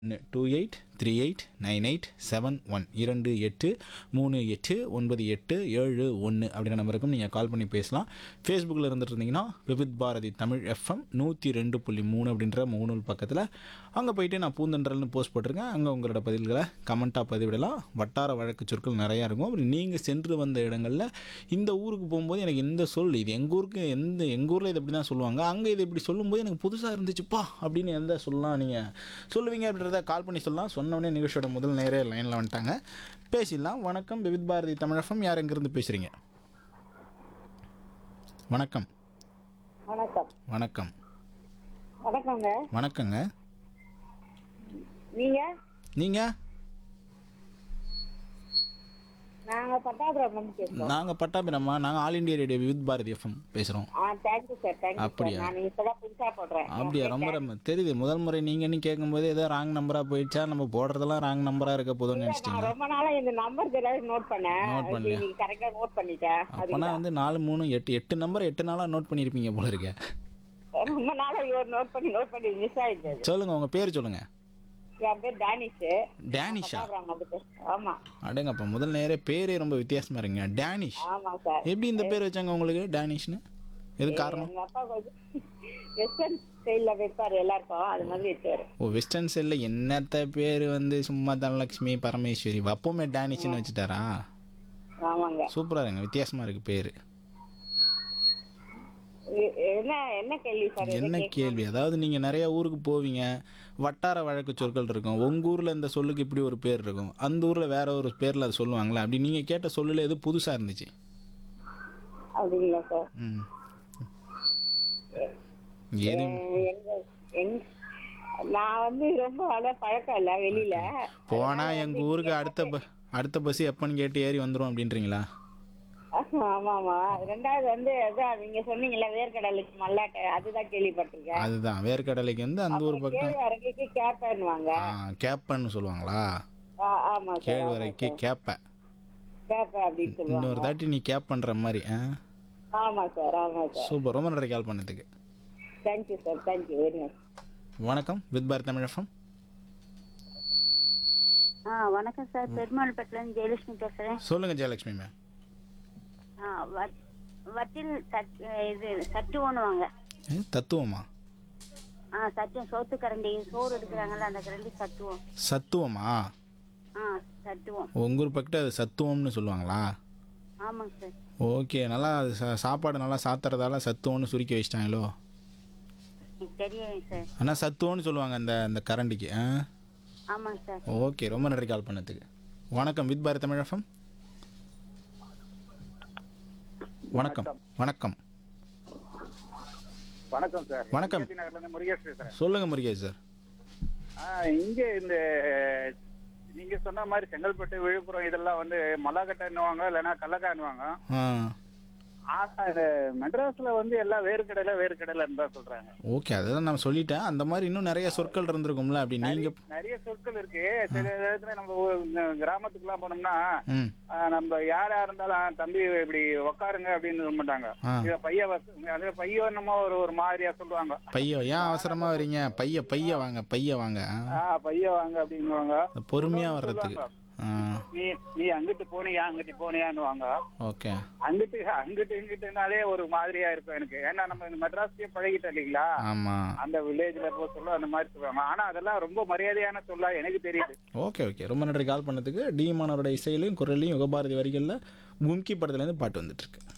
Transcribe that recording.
Two eight three eight nine eight seven one இரண்டு எட்டு மூணு எட்டு ஒன்பது எட்டு ஏழு ஒன்று அப்படின்ற நம்பருக்கும் நீங்கள் கால் பண்ணி பேசலாம் ஃபேஸ்புக்கில் இருந்துட்டு இருந்தீங்கன்னா விவித் பாரதி தமிழ் எஃப்எம் நூற்றி ரெண்டு புள்ளி மூணு அப்படின்ற முகநூல் பக்கத்தில் அங்கே போயிட்டு நான் பூந்தன்றல்னு போஸ்ட் போட்டிருக்கேன் அங்கே உங்களோட பதில்களை கமெண்ட்டாக பதிவிடலாம் வட்டார வழக்கு சொற்கள் நிறையா இருக்கும் அப்புறம் நீங்கள் சென்று வந்த இடங்களில் இந்த ஊருக்கு போகும்போது எனக்கு இந்த சொல் இது எங்கள் ஊருக்கு எந்த எங்கள் ஊரில் இது இப்படி தான் சொல்லுவாங்க அங்கே இது இப்படி சொல்லும்போது எனக்கு புதுசாக இருந்துச்சுப்பா அப்படின்னு எந்த சொல்லலாம் நீங்கள் சொல்லுவீங்க அப்படின்றத கால் பண்ணி சொல்லலாம் சொன்னோடனே நிகழ்ச்சியோட முதல் நேரே லைனில் வந்துட்டாங்க பேசிடலாம் வணக்கம் விவித் பாரதி தமிழகம் யார் எங்கேருந்து பேசுகிறீங்க வணக்கம் வணக்கம் வணக்கம் வணக்கங்க வணக்கங்க நீங்க நீங்கள் நாங்க பட்டாபுரம் வந்து பேசுறோம் நாங்கள் பட்டாபிரம்மா நாங்கள் All India Radio Vividh Bharati FM பேசுகிறோம் ஆ தேங்க்யூ சார் தேங்க்யூ அப்படியா? சார் நான் இப்பதான் புதுசா போடுறேன் அப்படியா ரொம்ப ரொம்ப தெரியுது முதல் முறை நீங்கன்னு கேட்கும்போது ஏதோ ராங் நம்பராக போயிடுச்சா நம்ம போடுறதெல்லாம் ராங் நம்பராக இருக்க போதும்னு நான் நினச்சிட்டிங்களா ரொம்ப நாளா இந்த நம்பர் தெரியாது நோட் பண்ணேன் Note பண்ணலையா? நீங்க கரெக்டா நோட் பண்ணிட்டேன் அப்போனா வந்து நாலு மூணு எட்டு எட்டு நம்பர் எட்டு நாளாக நோட் பண்ணியிருப்பீங்க போல இருக்க ரொம்ப நாளா இவர் நோட் பண்ணி நோட் பண்ணி மிஸ் ஆயிடுச்சு சொல்லுங்கள் உங்கள் பேர் சொல்லுங்கள் என் பேர் டானிஷ் டேனிஷா பட்டாபுரம் வந்து பேசுறேன். ஆமா அடங்கப்பா முதல் நேரே பேரே ரொம்ப வித்தியாசமாக இருக்குங்க டேனிஷ் ஆமா சார் எப்படி இந்த பேர் வச்சாங்க உங்களுக்கு டேனிஷ்னு எது காரணம் எங்க அப்பா கொஞ்சம் வெஸ்டர்ன் ஸ்டைல்ல வைப்பாரு எல்லாருக்கும் அது மாதிரி வச்சாரு ஓ வெஸ்டர்ன் சைடில் என்னத்த பேர் வந்து சும்மா தனலட்சுமி பரமேஸ்வரி அப்போவுமே டேனிஷ்னு வச்சுட்டாரா ஆமாங்க சூப்பராக இருங்க வித்தியாசமாக இருக்குது பேர் எ- என்ன என்ன கேள்வி சார் என்ன கேள்வி அதாவது நீங்கள் நிறைய ஊருக்கு போவீங்க வட்டார வழக்கு சொற்கள் இருக்கும் உங்கள் ஊரில் இந்த சொல்லுக்கு இப்படி ஒரு பேர் இருக்கும் அந்த ஊரில் வேற ஒரு பேரில் அது சொல்லுவாங்களா அப்படி நீங்கள் கேட்ட சொல்லில் எது புதுசாக இருந்துச்சு அப்படிங்களா சார் ம் எது எங்க எங்க நான் வந்து ரொம்ப அவ்வளோ பழக்கம் இல்லை வெளியில போனால் எங்கள் ஊருக்கு அடுத்த ப அடுத்த பஸ் எப்போன்னு கேட்டு ஏறி வந்துடும் அப்படின்றீங்களா ஆமா ஆமா ரெண்டாவது வந்து அதான் நீங்க சொன்னீங்கல்ல வேர்க்கடலுக்கு மல்லாட்டை அதுதான் கேள்விப்பட்டிருக்கேன் அதுதான் வேர்க்கடலைக்கு வந்து அந்த ஊர் பக்கம் கேழ்வரகுக்கு கேப்பேன்னுவாங்க ஆ, கேப்பன்னு சொல்லுவாங்களா ஆ, ஆமா சார் கேழ்வரைக்கு கேப்ப கேப்ப அப்படின்னு சொல்லுவாங்க இன்னொரு தாட்டி நீ கேப் பண்ணுற மாதிரி ஆ ஆமா சார் ஆமா சார் சூப்பர் ரொம்ப நன்றி கால் பண்ணதுக்கு thank you sir thank you very much வணக்கம் வித் பாரத் தமிழகம் ஆ வணக்கம் சார் பெருமாள்பட்டிலேருந்து ஜெயலட்சுமி பேசுகிறேன் சொல்லுங்கள் ஜெயலட்சுமி மேம் ஆ வட் வட்டில் சட் இது சட்டு ஒண்ணுவாங்க ஏ, தத்துவமா ஆ சட்டு சோத்து கரண்டி சோறு எடுக்கிறாங்கல்ல அந்த கரண்டி சட்டுவோம் சத்துவமா ஆ சட்டுவோம் உங்கள் ஊர் பக்கத்து அது சத்துவம்னு சொல்லுவாங்களா ஆமாங்க சார் ஓகே நல்லா அது சா- சாப்பாடு நல்லா சாத்துறதால சத்துவம்னு சுருக்கி வச்சிட்டாங்களோ எனக்கு தெரியும் சார் ஆனால் சத்துவம்னு சொல்லுவாங்க அந்த அந்த கரண்டிக்கு ஆ ஆமாங்க சார் ஓகே ரொம்ப நன்றி கால் பண்ணதுக்கு வணக்கம் வித் பாரத் தமிழகம் வணக்கம் வணக்கம் வணக்கம் சார் வணக்கம். கேபி நகர்ல இருந்து முருகேஷ் பேசுறேன் சொல்லுங்க முருகேஷ் சார் ஆ, இங்க இந்த நீங்க சொன்ன மாதிரி செங்கல்பட்டு விழுப்புரம் இதெல்லாம் வந்து மல்லாக்கட்டைன்னுவாங்க இல்லைன்னா கல்லக்கான்னுவாங்க ஆ ஆனா இது மெட்ராஸ்ல வந்து எல்லாம் வேர்க்கடையில வேர்க்கடையிலன்னு தான் சொல்றாங்க ஓகே அதுதான் நான் சொல்லிட்டேன் அந்த மாதிரி இன்னும் நிறைய சொற்கள் இருந்திருக்கும்ல அப்படி நீங்கள் நிறைய சொற்கள் இருக்கு சில இடத்துல நம்ம ஊ- இந்த கிராமத்துக்குலாம் போனோம்னா ம் ஆ, நம்ம யாரா இருந்தாலும் "ஆ, தம்பி இப்படி உக்காருங்க அப்படின்னு சொல்ல மாட்டாங்க ஆ இத பைய வச- அது பைய என்னமோ ஒரு ஒரு மாதிரியா சொல்லுவாங்க பைய ஏன் அவசரமாக வரீங்க பைய பைய வாங்க பைய வாங்க ஆ. ஆ பைய வாங்க அப்படிங்குவாங்க பொறுமையாக வர்றதுக்கு ஆ நீ நீ அங்கிட்டு போனியா அங்கிட்டு போனியான்னுவாங்க ஓகே அங்கிட்டு அங்கிட்டு இங்கிட்டுனாலே ஒரு மாதிரியா இருக்கும் எனக்கு ஏன்னா நம்ம இந்த மெட்ராஸ்லயே பழகிட்டோம் இல்லைங்களா ஆமாம் அந்த வில்லேஜ்ல போ சொல்ல அந்த மாதிரி சொல்லுவாங்க ஆனா அதெல்லாம் ரொம்ப மரியாதையான சொல்லா எனக்கு தெரியுது ஓகே ஓகே ரொம்ப நன்றி கால் பண்ணதுக்கு டி மாணவரோட இசையிலையும் குரல்லையும் யுகபாரதி வரிகளில் கும்கி படத்துலேருந்து பாட்டு வந்துட்டு இருக்கு